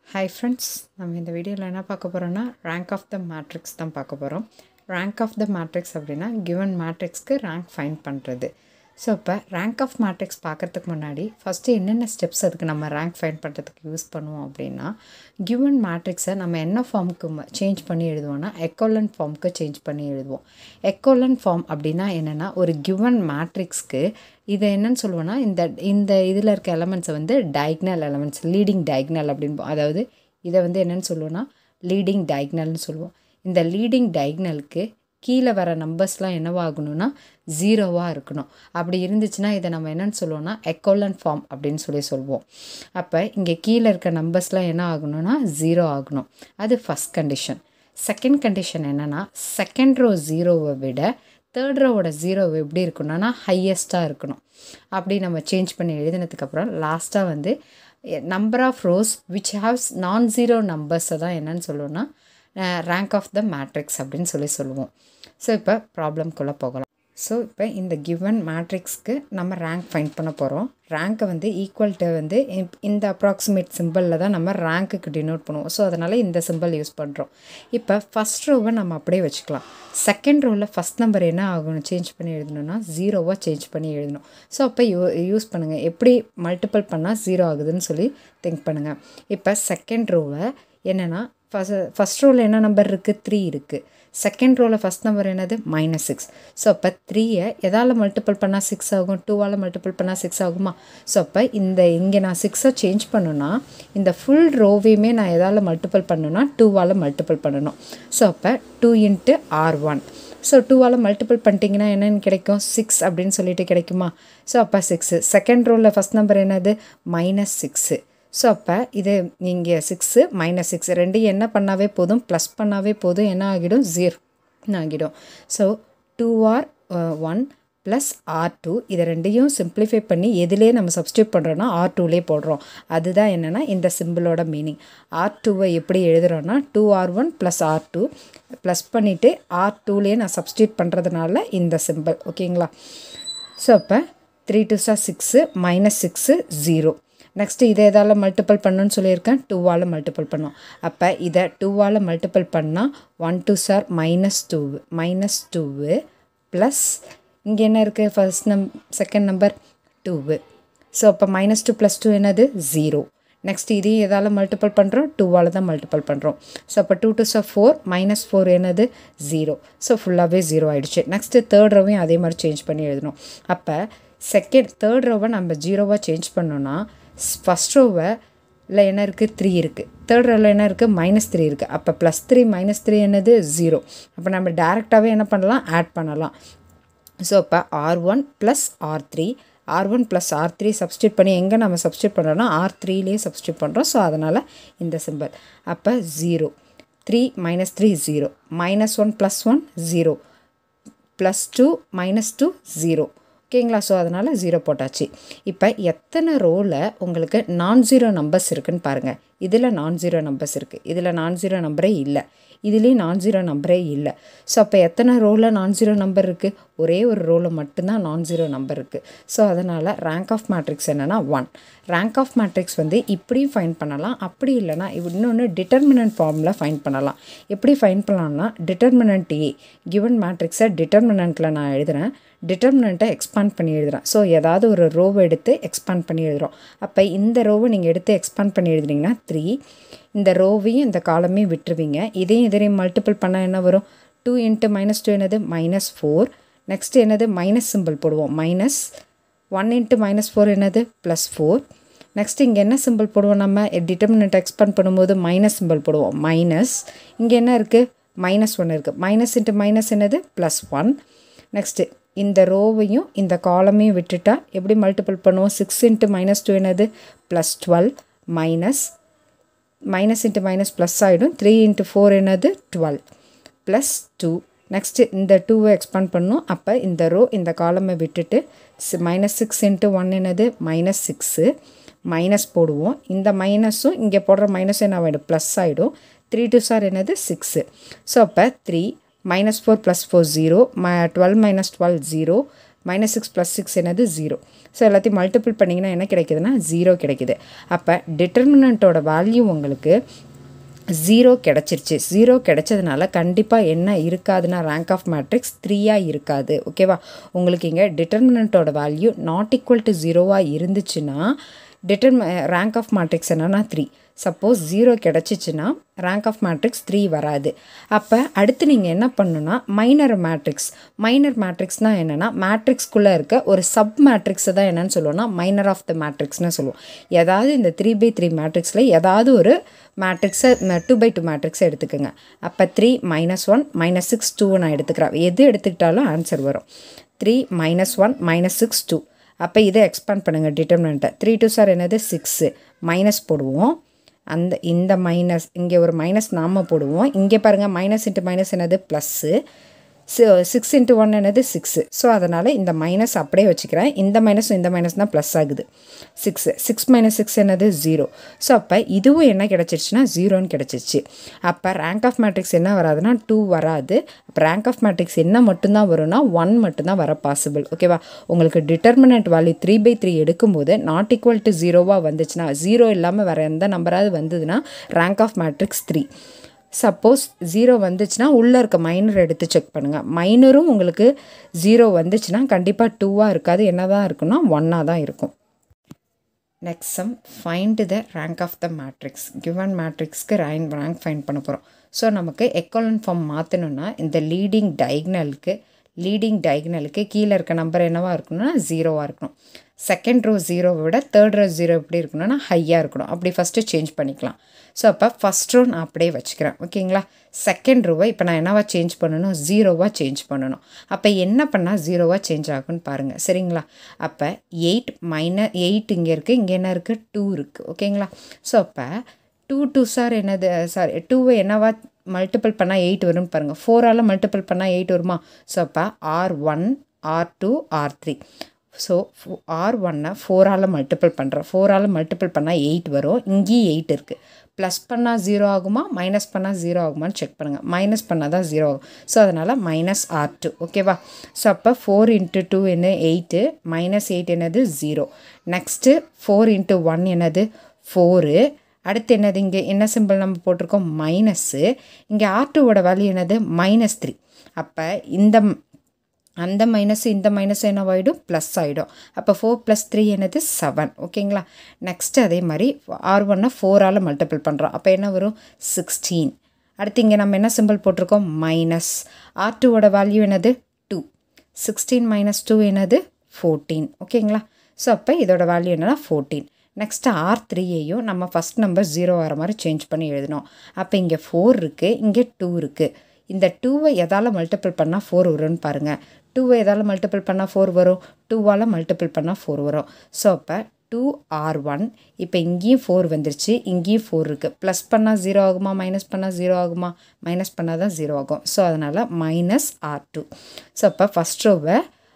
hi friends நம்ம இந்த வீடியோவில் என்ன பார்க்க போகிறோன்னா ரேங்க் ஆஃப் த மேட்ரிக்ஸ் தான் பார்க்க போகிறோம் ரேங்க் ஆஃப் த மேட்ரிக்ஸ் அப்படின்னா கிவன் மேட்ரிக்ஸ்க்கு ரேங்க் ஃபைன் பண்ணுறது ஸோ இப்போ ரேங்க் ஆஃப் மேட்ரிக்ஸ் பார்க்குறதுக்கு முன்னாடி ஃபஸ்ட்டு என்னென்ன ஸ்டெப்ஸ் அதுக்கு நம்ம ரேங்க் ஃபைன் பண்ணுறதுக்கு யூஸ் பண்ணுவோம் அப்படின்னா கிவன் மேட்ரிக்ஸை நம்ம என்ன ஃபார்முக்கு சேஞ்ச் பண்ணி எழுதுவோம்னா எக்கோலன் ஃபார்முக்கு சேஞ்ச் பண்ணி எழுதுவோம் எக்கோலன் ஃபார்ம் அப்படின்னா என்னென்னா ஒரு கிவன் மேட்ரிக்ஸ்க்கு இதை என்னன்னு சொல்லுவோன்னா இந்த இந்த இதில் இருக்க எலமெண்ட்ஸை வந்து டயக்னல் எலமெண்ட்ஸ் லீடிங் டயக்னல் அப்படின்னு அதாவது இதை வந்து என்னென்னு சொல்லுவோன்னா லீடிங் டயக்னல்னு சொல்லுவோம் இந்த லீடிங் டயக்னலுக்கு கீழே வர நம்பர்ஸ்லாம் என்னவாகணும்னா ஜீரோவாக இருக்கணும் அப்படி இருந்துச்சுன்னா இதை நம்ம என்னென்னு சொல்லுவோம்னா எக்கோலன் ஃபார்ம் அப்படின்னு சொல்லி சொல்லுவோம் அப்போ இங்கே கீழே இருக்க நம்பர்ஸ்லாம் என்ன ஆகணும்னா ஜீரோ ஆகணும் அது ஃபஸ்ட் கண்டிஷன் செகண்ட் கண்டிஷன் என்னென்னா செகண்ட் ரோ ஜீரோவை விட தேர்ட் ரோவோட ஜீரோ எப்படி இருக்கணும்னா ஹையஸ்ட்டாக இருக்கணும் அப்படி நம்ம சேஞ்ச் பண்ணி எழுதினதுக்கப்புறம் லாஸ்ட்டாக வந்து number of rows which haves non zero நம்பர்ஸை தான் என்னன்னு சொல்லுவோம்னா ரேங்க் ஆஃப் த மேட்ரிக்ஸ் அப்படின்னு சொல்லி சொல்லுவோம் ஸோ இப்போ ப்ராப்ளம்குள்ளே போகலாம் ஸோ இப்போ இந்த கிவன் மேட்ரிக்ஸ்க்கு நம்ம ரேங்க் ஃபைன் பண்ண போகிறோம் ரேங்க்கை வந்து ஈக்குவல்ட்டு வந்து இந்த அப்ராக்சிமேட் சிம்பிளில் தான் நம்ம ரேங்க்குக்கு டினோட் பண்ணுவோம் ஸோ அதனால் இந்த சிம்பிள் யூஸ் பண்ணுறோம் இப்போ ஃபஸ்ட் ரோவை நம்ம அப்படியே வச்சுக்கலாம் செகண்ட் ரோவில் ஃபஸ்ட் நம்பர் என்ன ஆகணும் சேஞ்ச் பண்ணி எழுதணும்னா ஜீரோவாக சேஞ்ச் பண்ணி எழுதணும் ஸோ அப்போ யூ யூஸ் பண்ணுங்கள் எப்படி மல்டிபிள் பண்ணால் ஜீரோ ஆகுதுன்னு சொல்லி திங்க் பண்ணுங்கள் இப்போ செகண்ட் ரோவை என்னென்னா ஃபஸ்ட் ஃபஸ்ட் ரோவில் என்ன நம்பர் இருக்குது த்ரீ இருக்குது செகண்ட் ரோவில் ஃபஸ்ட் நம்பர் என்னது மைனஸ் சிக்ஸ் ஸோ அப்போ த்ரீயை எதால் மல்டிபிள் பண்ணால் சிக்ஸ் ஆகும் டூவால் மல்டிபிள் பண்ணால் சிக்ஸ் ஆகுமா ஸோ அப்போ இந்த இங்கே நான் சிக்ஸை சேஞ்ச் பண்ணுன்னா இந்த ஃபுல் ரோவையுமே நான் எதால் மல்டிபிள் பண்ணணும்னா டூவால் மல்டிபிள் பண்ணணும் ஸோ அப்போ two into R one so டூவால் மல்டிபிள் பண்ணிட்டீங்கன்னா என்னென்னு கிடைக்கும் சிக்ஸ் அப்படின்னு சொல்லிட்டு கிடைக்குமா ஸோ அப்போ சிக்ஸு செகண்ட் ரோவில் ஃபஸ்ட் நம்பர் என்னது மைனஸ் சிக்ஸு ஸோ அப்போ இது நீங்கள் சிக்ஸு மைனஸ் சிக்ஸ் ரெண்டையும் என்ன பண்ணாவே போதும் ப்ளஸ் பண்ணாவே போதும் என்ன ஆகிடும் ஜீரோ ஆகிடும் so two R one plus R two இதை ரெண்டையும் சிம்ப்ளிஃபை பண்ணி எதிலே நம்ம சப்ஸ்டியூட் பண்ணுறோன்னா ஆர் டூலே போடுறோம் அதுதான் என்னென்னா இந்த சிம்பிளோட மீனிங் ஆர் டூவை எப்படி எழுதுகிறோன்னா two R one plus R two plus பண்ணிவிட்டு ஆர் டூலேயே நான் சப்ஸ்டியூட் பண்ணுறதுனால இந்த சிம்பிள் ஓகேங்களா ஸோ அப்போ த்ரீ டூ சார் six minus six zero next இதை எதால் மல்டிபிள் பண்ணணும்னு சொல்லியிருக்கேன் டூவால் மல்டிபிள் பண்ணோம் அப்போ இதை டூவால் மல்டிபிள் பண்ணால் ஒன் டூ சார் minus two minus two plus இங்கே என்ன இருக்குது ஃபர்ஸ்ட் நம் செகண்ட் நம்பர் டூவு ஸோ அப்போ மைனஸ் டூ ப்ளஸ் டூ என்னது ஜீரோ நெக்ஸ்ட் இதையும் எதால் மல்டிபிள் பண்ணுறோம் டூவால் தான் மல்டிபிள் பண்ணுறோம் ஸோ அப்போ டூ டூ சார் ஃபோர் மைனஸ் ஃபோர் என்னது ஜீரோ ஸோ ஃபுல்லாகவே ஜீரோ ஆகிடுச்சு நெக்ஸ்ட்டு தேர்ட் ரோவையும் அதே மாதிரி சேஞ்ச் பண்ணி எழுதணும் அப்போ செகண்ட் தேர்ட் ரோவை நம்ம ஜீரோவாக சேஞ்ச் பண்ணோன்னா ஃபஸ்ட் ரோவை இல்லை என்ன இருக்குது த்ரீ இருக்குது தேர்ட் ரோவில் என்ன இருக்குது மைனஸ் த்ரீ இருக்குது அப்போ ப்ளஸ் த்ரீ மைனஸ் த்ரீ என்னது ஜீரோ அப்போ நம்ம டேரெக்டாகவே என்ன பண்ணலாம் ஆட் பண்ணலாம் ஸோ அப்போ R one plus R three R one plus R three substitute பண்ணி எங்கே நம்ம சப்ஸ்டியூட் பண்ணுறோன்னா ஆர் த்ரீலேயே சப்ஸ்டியூட் பண்ணுறோம் ஸோ அதனால் இந்த சிம்பிள் அப்போ zero three minus three zero minus one plus one zero plus two minus two zero ஓகேங்களா ஸோ அதனால் ஜீரோ போட்டாச்சு இப்போ எத்தனை ரோவில் உங்களுக்கு நான் ஜீரோ நம்பர்ஸ் இருக்குதுன்னு பாருங்கள் இதில் நான் ஜீரோ நம்பர்ஸ் இருக்குது இதில் நான் ஜீரோ நம்பரே இல்லை இதுலேயும் நான் ஜீரோ நம்பரே இல்லை ஸோ அப்போ எத்தனை ரோவில் நான் ஜீரோ நம்பர் இருக்குது ஒரே ஒரு ரோவில் மட்டும்தான் நான் ஜீரோ நம்பர் இருக்குது ஸோ அதனால் ரேங்க் ஆஃப் மேட்ரிக்ஸ் என்னென்னா ஒன் ரேங்க் ஆஃப் மேட்ரிக்ஸ் வந்து இப்படியும் ஃபைன் பண்ணலாம் அப்படி இல்லைனா இன்னொன்று டிட்டர்மினன்ட் ஃபார்மில் ஃபைன் பண்ணலாம் எப்படி ஃபைன் பண்ணலாம்னா டிட்டர்மினன்ட் ஏ கிவன் மேட்ரிக்ஸை டிட்டர்மினண்ட்டில் நான் எழுதுகிறேன் டிட்டர்மினண்ட்டை எக்ஸ்பாண்ட் பண்ணி எழுதுகிறேன் ஸோ ஏதாவது ஒரு ரோவை எடுத்து எக்ஸ்பாண்ட் பண்ணி எழுதுகிறோம் அப்போ இந்த ரோவை நீங்கள் எடுத்து எக்ஸ்பாண்ட் பண்ணி எழுதுனீங்கன்னா த்ரீ இந்த ரோவையும் இந்த காலமையும் விட்டுருவீங்க இதையும் இதையும் மல்டிபிள் பண்ணால் என்ன வரும் டூ இன்ட்டு மைனஸ் டூ என்னது மைனஸ் ஃபோர் நெக்ஸ்ட்டு என்னது மைனஸ் சிம்பிள் போடுவோம் minus one into minus four என்னது ப்ளஸ் ஃபோர் நெக்ஸ்ட் இங்கே என்ன சிம்பிள் போடுவோம் நம்ம டிட்டர்மினண்ட் எக்ஸ்பாண்ட் பண்ணும்போது மைனஸ் சிம்பிள் போடுவோம் மைனஸ் இங்கே என்ன இருக்குது மைனஸ் ஒன் இருக்குது மைனஸ் இன்ட்டு மைனஸ் என்னது ப்ளஸ் ஒன் நெக்ஸ்ட்டு இந்த ரோவையும் இந்த காலமையும் விட்டுட்டா எப்படி மல்டிபிள் பண்ணுவோம் சிக்ஸ் இன்ட்டு மைனஸ் டூ என்னது plus twelve minus minus into minus plus ஆகிடும் த்ரீ இன்ட்டு ஃபோர் என்னது டுவெல் ப்ளஸ் டூ நெக்ஸ்ட்டு இந்த டூவை எக்ஸ்பாண்ட் பண்ணும் அப்போ இந்த ரோ இந்த காலமை விட்டுட்டு மைனஸ் சிக்ஸ் இன்ட்டு ஒன் என்னது மைனஸ் சிக்ஸு மைனஸ் போடுவோம் இந்த மைனஸும் இங்கே போடுற மைனஸ் என்ன ஆகிடும் ப்ளஸ் ஆகிடும் த்ரீ டூ சார் என்னது சிக்ஸு ஸோ அப்போ three minus four plus four zero ம twelve minus twelve zero minus six plus six என்னது ஜீரோ ஸோ எல்லாத்தையும் மல்டிபிள் பண்ணிங்கன்னா என்ன கிடைக்குதுன்னா ஜீரோ கிடைக்குது அப்போ டிட்டர்மினண்ட்டோட வேல்யூ உங்களுக்கு ஜீரோ கிடச்சிருச்சு ஜீரோ கிடச்சதுனால கண்டிப்பாக என்ன இருக்காதுன்னா ரேங்க் ஆஃப் மேட்ரிக்ஸ் த்ரீயாக இருக்காது ஓகேவா உங்களுக்கு இங்கே டிட்டர்மினண்ட்டோட வேல்யூ நாட் ஈக்குவல் டு ஜீரோவாக இருந்துச்சுன்னா டிட்டர்ம ரேங்க் ஆஃப் மேட்ரிக்ஸ் என்னன்னா த்ரீ சப்போஸ் ஜீரோ கிடச்சிச்சின்னா ரேங்க் ஆஃப் மேட்ரிக்ஸ் த்ரீ வராது அப்போ அடுத்து நீங்கள் என்ன பண்ணணும்னா மைனர் மேட்ரிக்ஸ் மைனர் மேட்ரிக்ஸ்னால் என்னென்னா மேட்ரிக்ஸ்குள்ளே இருக்க ஒரு சப் மேட்ரிக்ஸை தான் என்னென்னு சொல்லுவோம்னா மைனர் ஆஃப் த மேட்ரிக்ஸ்னு சொல்லுவோம் ஏதாவது இந்த த்ரீ பை த்ரீ மேட்ரிக்ஸில் ஏதாவது ஒரு மேட்ரிக்ஸை டூ பை டூ மேட்ரிக்ஸை எடுத்துக்கோங்க அப்போ three minus one minus six two நான் எடுத்துக்கிறேன் எது எடுத்துக்கிட்டாலும் ஆன்சர் வரும் three minus one minus six two அப்போ இதை எக்ஸ்பேண்ட் பண்ணுங்கள் டிட்டர்மினண்ட்டை த்ரீ டூ சார் என்னது சிக்ஸு மைனஸ் போடுவோம் அந்த இந்த மைனஸ் இங்கே ஒரு மைனஸ் நாம போடுவோம் இங்கே பாருங்கள் மைனஸ் இன்ட்டு மைனஸ் என்னது ப்ளஸ்ஸு சிக்ஸ் இன்ட்டு ஒன் என்னது சிக்ஸு ஸோ அதனால் இந்த மைனஸ் அப்படியே வச்சுக்கிறேன் இந்த மைனஸும் இந்த மைனஸ் தான் ப்ளஸ் ஆகுது சிக்ஸு சிக்ஸ் மைனஸ் சிக்ஸ் என்னது ஜீரோ ஸோ அப்போ இதுவும் என்ன கிடச்சிருச்சுன்னா ஜீரோன்னு கிடச்சிருச்சு அப்போ ரேங்க் ஆஃப் மேட்ரிக்ஸ் என்ன வராதுன்னா டூ வராது அப்போ ரேங்க் ஆஃப் மேட்ரிக்ஸ் என்ன மட்டும்தான் வரும்னா ஒன் மட்டும்தான் வர பாசிபிள் ஓகேவா உங்களுக்கு determinant value three by three எடுக்கும்போது நாட் ஈக்குவல் டு ஜீரோவாக வந்துச்சுன்னா ஜீரோ இல்லாமல் வேறு எந்த நம்பராவது வந்ததுன்னா rank of matrix three suppose zero வந்துச்சுன்னா உள்ளே இருக்க மைனர் எடுத்து செக் பண்ணுங்கள் மைனரும் உங்களுக்கு ஜீரோ வந்துச்சுன்னா கண்டிப்பாக டூவாக இருக்காது என்ன தான் இருக்குன்னா ஒன்னாக தான் இருக்கும் next sum find the rank of the matrix given மேட்ரிக்ஸ்க்கு ரேங்க் ரேங்க் ஃபைண்ட் பண்ண போகிறோம் ஸோ நமக்கு எக்கோலன் ஃபார்ம் மாற்றணுன்னா இந்த லீடிங் டயக்னலுக்கு லீடிங் டயக்னலுக்கு கீழே இருக்க நம்பர் என்னவாக இருக்கணும்னா ஜீரோவாக இருக்கணும் செகண்ட் ரோ ஜீரோவை விட தேர்ட் ரோ ஜீரோ எப்படி இருக்கணும்னா ஹையாக இருக்கணும் அப்படி ஃபஸ்ட்டு சேஞ்ச் பண்ணிக்கலாம் ஸோ அப்போ ஃபஸ்ட் ரோ நான் அப்படியே வச்சுக்கிறேன் ஓகேங்களா செகண்ட் ரோவை இப்போ நான் என்னவா சேஞ்ச் பண்ணணும் ஜீரோவாக சேஞ்ச் பண்ணணும் அப்போ என்ன பண்ணால் ஜீரோவாக சேஞ்ச் ஆகும்னு பாருங்கள் சரிங்களா அப்போ எயிட் மைனஸ் எயிட் இங்கே இருக்குது இங்கே என்ன இருக்குது டூ இருக்குது ஓகேங்களா ஸோ அப்போ டூ டூ சார் என்னது சாரி டூவை என்னவா மல்டிபிள் பண்ணால் எயிட் வரும்னு பாருங்கள் ஃபோரால் மல்டிபிள் பண்ணால் எயிட் வருமா ஸோ அப்போ R one R two R three so R ஒன்னை ஃபோரால் மல்டிபிள் பண்ணுறேன் ஃபோரால் மல்டிபிள் பண்ணால் எயிட் வரும் இங்கேயும் எயிட் இருக்குது ப்ளஸ் பண்ணால் ஜீரோ ஆகுமா மைனஸ் பண்ணால் ஜீரோ ஆகுமான்னு செக் பண்ணுங்கள் மைனஸ் பண்ணால் தான் ஜீரோ ஆகும் ஸோ அதனால் மைனஸ் ஆர் டூ ஓகேவா ஸோ அப்போ ஃபோர் இன்ட்டு டூ என்ன எயிட்டு மைனஸ் எயிட் என்னது zero next four into one என்னது ஃபோரு அடுத்து என்னது இங்கே என்ன சிம்பிள் நம்ம போட்டிருக்கோம் மைனஸ்ஸு இங்கே ஆர் டூவோட வேல்யூ என்னது மைனஸ் த்ரீ அப்போ இந்த அந்த மைனஸ் இந்த மைனஸ் என்ன ஆகிடும் ப்ளஸ் ஆகிடும் அப்போ ஃபோர் ப்ளஸ் த்ரீ என்னது செவன் ஓகேங்களா நெக்ஸ்ட்டு அதே மாதிரி ஆர் ஒன்னை ஃபோரால் மல்டிபிள் பண்ணுறோம் அப்போ என்ன வரும் சிக்ஸ்டீன் அடுத்து இங்கே நம்ம என்ன சிம்பிள் போட்டிருக்கோம் மைனஸ் ஆர் டூவோட வேல்யூ என்னது டூ சிக்ஸ்டீன் மைனஸ் டூ என்னது ஃபோர்டீன் ஓகேங்களா ஸோ அப்போ இதோட வேல்யூ என்னன்னா ஃபோர்டீன் நெக்ஸ்ட்டு ஆர் த்ரீயையும் நம்ம ஃபஸ்ட் நம்பர் ஜீரோ வர மாதிரி சேஞ்ச் பண்ணி எழுதணும் அப்போ இங்கே ஃபோர் இருக்குது இங்கே டூ இருக்குது இந்த டூவை எதால் மல்டிபிள் பண்ணால் ஃபோர் வரும்னு பாருங்கள் டூவை எதால் மல்டிபிள் பண்ணால் ஃபோர் வரும் டூவால் மல்டிபிள் பண்ணால் ஃபோர் வரும் ஸோ அப்போ டூ ஆர் ஒன் இப்போ இங்கேயும் ஃபோர் வந்துருச்சு இங்கேயும் ஃபோர் இருக்குது ப்ளஸ் பண்ணால் ஜீரோ ஆகுமா மைனஸ் பண்ணால் ஜீரோ ஆகுமா மைனஸ் பண்ணால் தான் ஜீரோ ஆகும் ஸோ அதனால் மைனஸ் ஆர் டூ ஸோ அப்போ ஃபஸ்ட் ரோவை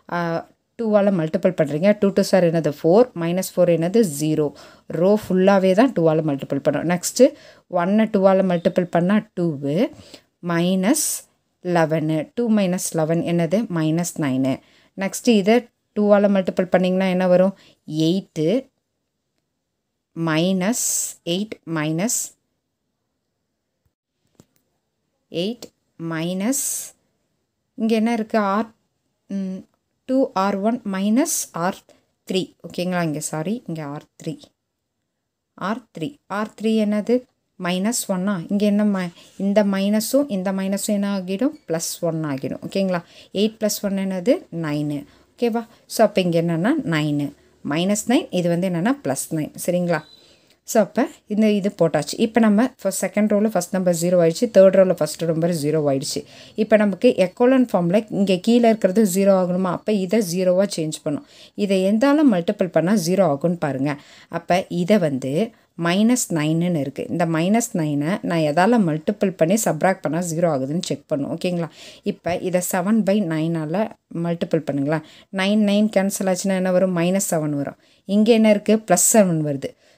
டூவால் மல்டிபிள் பண்ணுறீங்க டூ டூ சார் என்னது ஃபோர் மைனஸ் ஃபோர் என்னது ஜீரோ ரோ ஃபுல்லாகவே தான் டூவால் மல்டிபிள் பண்ணோம் நெக்ஸ்ட்டு ஒன்னை டூவால் மல்டிபிள் பண்ணால் two minus eleven two minus eleven என்னது மைனஸ் நைனு நெக்ஸ்ட்டு இதை டூவால் மல்டிபிள் பண்ணிங்கன்னா என்ன வரும் eight minus eight minus eight minus இங்கே என்ன இருக்குது R two R one minus R three ஓகேங்களா இங்கே சாரி இங்கே R three R three R three என்னது மைனஸ் ஒன்னா இங்கே என்ன ம இந்த மைனஸும் இந்த மைனஸும் என்ன ஆகிடும் ப்ளஸ் ஒன் ஆகிடும் ஓகேங்களா எயிட் ப்ளஸ் ஒன் என்னது நைனு ஓகேவா ஸோ அப்போ இங்கே என்னென்னா நைனு மைனஸ் நைன் இது வந்து என்னென்னா ப்ளஸ் நைன் சரிங்களா ஸோ அப்போ இந்த இது போட்டாச்சு இப்போ நம்ம ஃபஸ்ட் செகண்ட் ரோவில் ஃபஸ்ட் நம்பர் ஜீரோ ஆயிடுச்சு தேர்ட் ரோவில் ஃபஸ்ட் நம்பர் ஜீரோ ஆயிடுச்சு இப்போ நமக்கு எக்கோலன் ஃபார்மில் இங்கே கீழே இருக்கிறது ஜீரோ ஆகணுமா அப்போ இதை ஜீரோவாக சேஞ்ச் பண்ணும் இதை எந்தாலும் மல்டிபிள் பண்ணால் ஜீரோ ஆகும்னு பாருங்கள் அப்போ இதை வந்து மைனஸ் நைனுன்னு இருக்குது இந்த மைனஸ் நைனை நான் எதால் மல்டிபிள் பண்ணி சப்ராக்ட் பண்ணால் ஜீரோ ஆகுதுன்னு செக் பண்ணும் ஓகேங்களா இப்போ இதை செவன் பை நைனால் மல்டிபிள் பண்ணுங்களா நைன் நைன் கேன்சல் ஆச்சுன்னா என்ன வரும் மைனஸ் செவன் வரும் இங்கே என்ன இருக்குது ப்ளஸ் செவன் வருது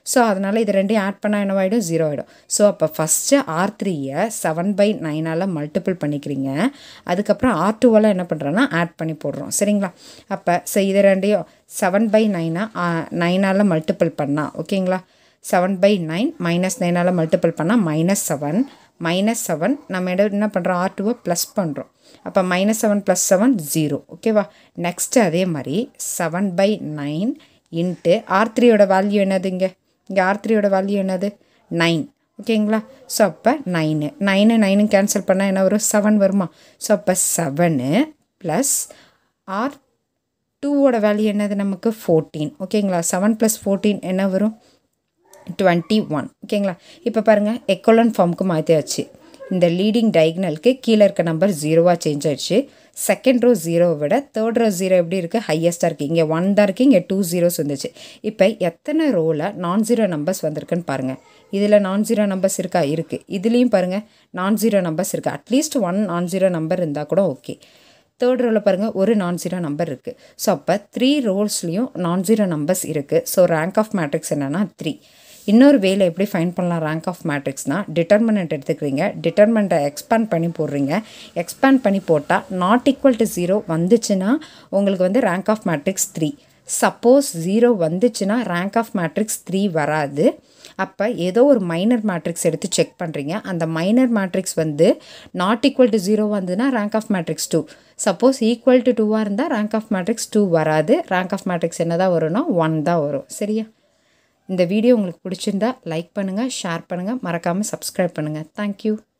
ஸோ அதனால் இது ரெண்டையும் ஆட் பண்ணால் என்னவாயிடும் ஜீரோ ஆகிடும் ஸோ அப்போ ஃபஸ்ட்டு ஆர் த்ரீயை செவன் பை நைனால் மல்டிபிள் பண்ணிக்கிறீங்க அதுக்கப்புறம் ஆர் டூவெல்லாம் என்ன பண்ணுறோன்னா ஆட் பண்ணி போடுறோம் சரிங்களா அப்போ ஸோ இது ரெண்டையும் செவன் பை நைனாக நைனால் மல்டிபிள் பண்ணால் ஓகேங்களா செவன் பை நைன் மைனஸ் நைனால் மல்டிபிள் பண்ணால் மைனஸ் செவன் மைனஸ் செவன் நம்ம இடம் என்ன பண்ணுறோம் ஆர் டூவை ப்ளஸ் பண்ணுறோம் அப்போ minus seven plus seven zero ஓகேவா நெக்ஸ்ட்டு அதே மாதிரி seven by nine into R த்ரீயோட வேல்யூ என்னது இங்கே இங்கே ஆர் த்ரீயோட வேல்யூ என்னது நைன் ஓகேங்களா ஸோ அப்போ நைனு நைனு நைனு கேன்சல் பண்ணால் என்ன வரும் செவன் வருமா ஸோ அப்போ செவனு ப்ளஸ் ஆர் டூவோட வேல்யூ என்னது நமக்கு ஃபோர்டீன் ஓகேங்களா செவன் ப்ளஸ் ஃபோர்டீன் என்ன வரும் டுவெண்ட்டி ஒன் ஓகேங்களா இப்போ பாருங்கள் எக்கோலன் ஃபார்முக்கு மாற்றியாச்சு இந்த லீடிங் டயக்னலுக்கு கீழே இருக்க நம்பர் ஜீரோவாக சேஞ்ச் ஆயிடுச்சு செகண்ட் ரோ ஜீரோவை விட தேர்ட் ரோ ஜீரோ எப்படி இருக்குது ஹையஸ்ட்டாக இருக்குது இங்கே ஒன் தான் இருக்குது இங்கே டூ ஜீரோஸ் வந்துச்சு இப்போ எத்தனை ரோவில் நான் ஜீரோ நம்பர்ஸ் வந்திருக்குன்னு பாருங்கள் இதில் நான் ஜீரோ நம்பர்ஸ் இருக்கா இருக்குது இதுலேயும் பாருங்கள் நான் ஜீரோ நம்பர்ஸ் இருக்குது at least one non zero number இருந்தால் கூட ஓகே தேர்ட் ரோவில் பாருங்கள் ஒரு நான் ஜீரோ நம்பர் இருக்குது ஸோ அப்போ த்ரீ ரோல்ஸ்லேயும் நான் ஜீரோ நம்பர்ஸ் இருக்குது ஸோ ரேங்க் ஆஃப் மேட்ரிக்ஸ் என்னென்னா த்ரீ இன்னொரு வேல எப்படி ஃபைன் பண்ணலாம் ரேங்க் ஆஃப் மேட்ரிக்ஸ்னால் டிட்டர்மினன்ட் எடுத்துக்கிறீங்க டிட்டர்மெண்ட்டை எக்ஸ்பேண்ட் பண்ணி போடுறீங்க எக்ஸ்பேண்ட் பண்ணி போட்டால் நாட் ஈக்குவல் டு ஜீரோ வந்துச்சுன்னா உங்களுக்கு வந்து rank of matrix three suppose zero வந்துச்சுன்னா ரேங்க் ஆஃப் மேட்ரிக்ஸ் த்ரீ வராது அப்போ ஏதோ ஒரு மைனர் மேட்ரிக்ஸ் எடுத்து செக் பண்ணுறீங்க அந்த மைனர் மேட்ரிக்ஸ் வந்து நாட் ஈக்குவல் டு ஜீரோ வந்ததுன்னா rank of matrix two suppose equal to டூவாக இருந்தால் ரேங்க் ஆஃப் மேட்ரிக்ஸ் டூ வராது ரேங்க் ஆஃப் மேட்ரிக்ஸ் என்ன தான் வரும்னா ஒன் தான் வரும் சரியா இந்த வீடியோ உங்களுக்கு பிடிச்சிருந்தா லைக் பண்ணுங்கள் ஷேர் பண்ணுங்கள் மறக்காமல் சப்ஸ்கிரைப் பண்ணுங்கள் தேங்க்யூ